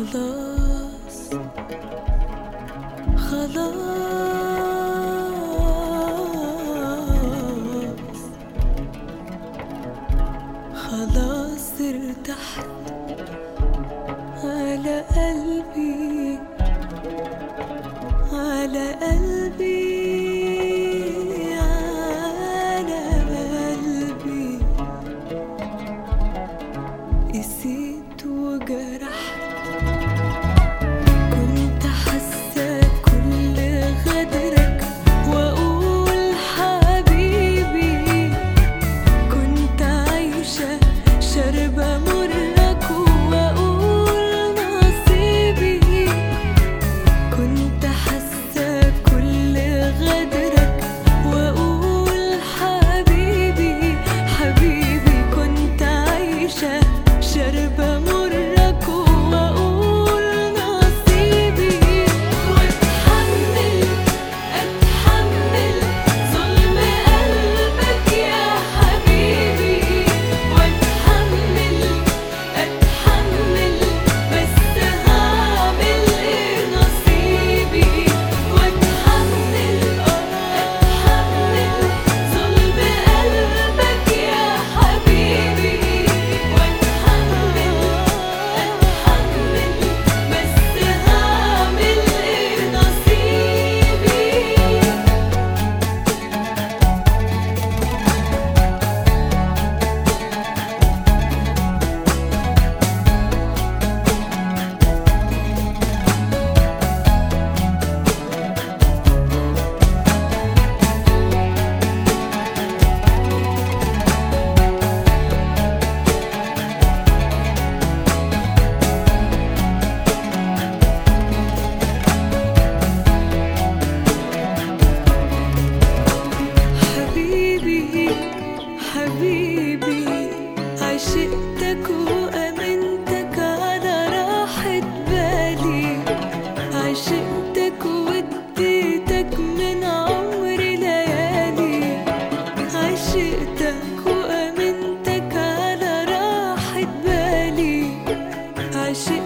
خلاص خلاص خلاص ارتحت على قلبي على قلبي على قلبي قسيت وجرحت كنت حاسة كل غدرك وأقول حبيبي كنت عايشة شاربة مرك وأقول نصيبي كنت حاسة كل غدرك وأقول حبيبي حبيبي كنت عايشة شاربة مرك وأقول نصيبي وأتحمل أتحمل ظلم قلبك يا حبيبي وأتحمل أتحمل بس هعمل إيه نصيبي وأتحمل أتحمل ظلم قلبك يا حبيبي وأتحمل أتحمل بس هعمل إيه نصيبي حبيبي حبيبي عشقتك وأمنتك على راحة بالي عشقتك واديتك من عمري ليالي عشقتك وأمنتك على راحة بالي عشقتك